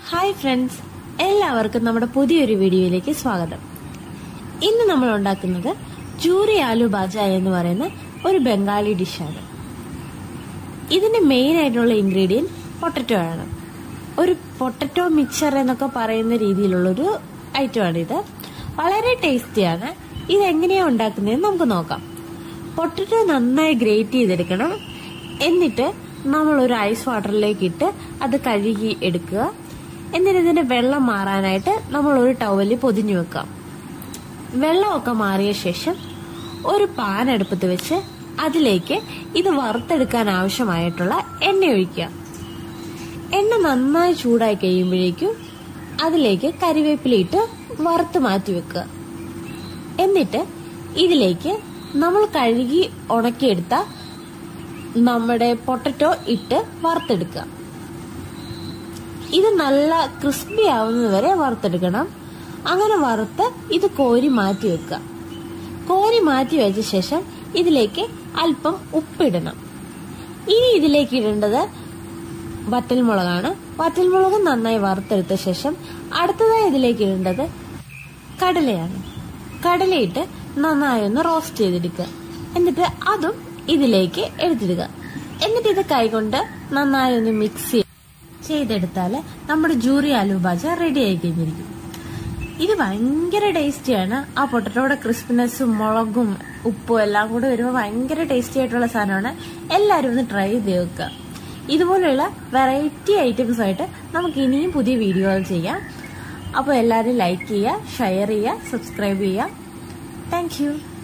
hi friends എല്ലാവർക്കും നമ്മുടെ പുതിയൊരു വീഡിയോയിലേക്ക് സ്വാഗതം ഇന്ന് നമ്മൾ ഉണ്ടാക്കുന്നത് ചൂരി ആലു ബാജ എന്ന് പറയുന്ന ഒരു ബംഗാളി ഡിഷാണ് ഇതിന്റെ മെയിൻ ആയിട്ടുള്ള ഇൻഗ്രീഡിയൻറ്റ് പൊട്ടറ്റോ ആണ് ഒരു പൊട്ടറ്റോ മിക്സർ എന്നൊക്കെ പറയുന്ന രീതിയിലുള്ളൊരു ഐറ്റമാണ് ഇത് വളരെ ടേസ്റ്റിയാണ് ഇത് എങ്ങനെയാണ് ഉണ്ടാക്കുന്നതെന്ന് നമുക്ക് നോക്കാം പൊട്ടറ്റോ നന്നായി ഗ്രേറ്റ് ചെയ്തെടുക്കണം എന്നിട്ട് നമ്മൾ ഒരു ഐസ് വാട്ടറിലേക്ക് ഇട്ട് അത് കഴുകി എടുക്കുക എന്നിട്ട് ഇതിന്റെ വെള്ളം മാറാനായിട്ട് നമ്മൾ ഒരു ടവലിൽ പൊതിഞ്ഞു വെക്കാം വെള്ളമൊക്കെ മാറിയ ശേഷം ഒരു പാൻ അടുപ്പത്ത് വെച്ച് അതിലേക്ക് ഇത് വറുത്തെടുക്കാൻ ആവശ്യമായിട്ടുള്ള എണ്ണ ഒഴിക്കുക എണ്ണ നന്നായി ചൂടായി കഴിയുമ്പോഴേക്കും അതിലേക്ക് കരിവേപ്പിലയിട്ട് വറുത്ത് മാറ്റി വെക്കുക എന്നിട്ട് ഇതിലേക്ക് നമ്മൾ കഴുകി ഉണക്കിയെടുത്ത നമ്മുടെ പൊട്ടറ്റോ ഇട്ട് വറുത്തെടുക്കുക ഇത് നല്ല ക്രിസ്പി ആവുന്നത് വരെ വറുത്തെടുക്കണം അങ്ങനെ വറുത്ത് ഇത് കോരി മാറ്റി വെക്കുക കോരി മാറ്റി വെച്ച ശേഷം ഇതിലേക്ക് അല്പം ഉപ്പിടണം ഇനി ഇതിലേക്ക് ഇടേണ്ടത് വറ്റൽമുളകാണ് വറ്റൽമുളക് നന്നായി വറുത്തെടുത്ത ശേഷം അടുത്തതായി ഇതിലേക്ക് ഇടേണ്ടത് കടലയാണ് കടലയിട്ട് നന്നായി ഒന്ന് റോസ്റ്റ് ചെയ്തെടുക്കുക എന്നിട്ട് അതും ഇതിലേക്ക് എടുത്തിടുക എന്നിട്ട് ഇത് കൈകൊണ്ട് നന്നായി ഒന്ന് മിക്സ് ചെയ്തെടുത്താൽ നമ്മുടെ ജൂറി ആലു ബാജ റെഡി ആയി കഴിഞ്ഞിരിക്കും ഇത് ഭയങ്കര ടേസ്റ്റിയാണ് ആ പൊട്ടറ്റോയുടെ ക്രിസ്പിനെസ്സും മുളകും ഉപ്പും എല്ലാം കൂടെ വരുമ്പോൾ ഭയങ്കര ടേസ്റ്റി ആയിട്ടുള്ള സാധനമാണ് എല്ലാവരും ഒന്ന് ട്രൈ ചെയ്ത് വെക്കുക ഇതുപോലെയുള്ള വെറൈറ്റി ഐറ്റംസ് ആയിട്ട് നമുക്ക് ഇനിയും പുതിയ വീഡിയോകൾ ചെയ്യാം അപ്പോൾ എല്ലാവരും ലൈക്ക് ചെയ്യുക ഷെയർ ചെയ്യുക സബ്സ്ക്രൈബ് ചെയ്യുക താങ്ക്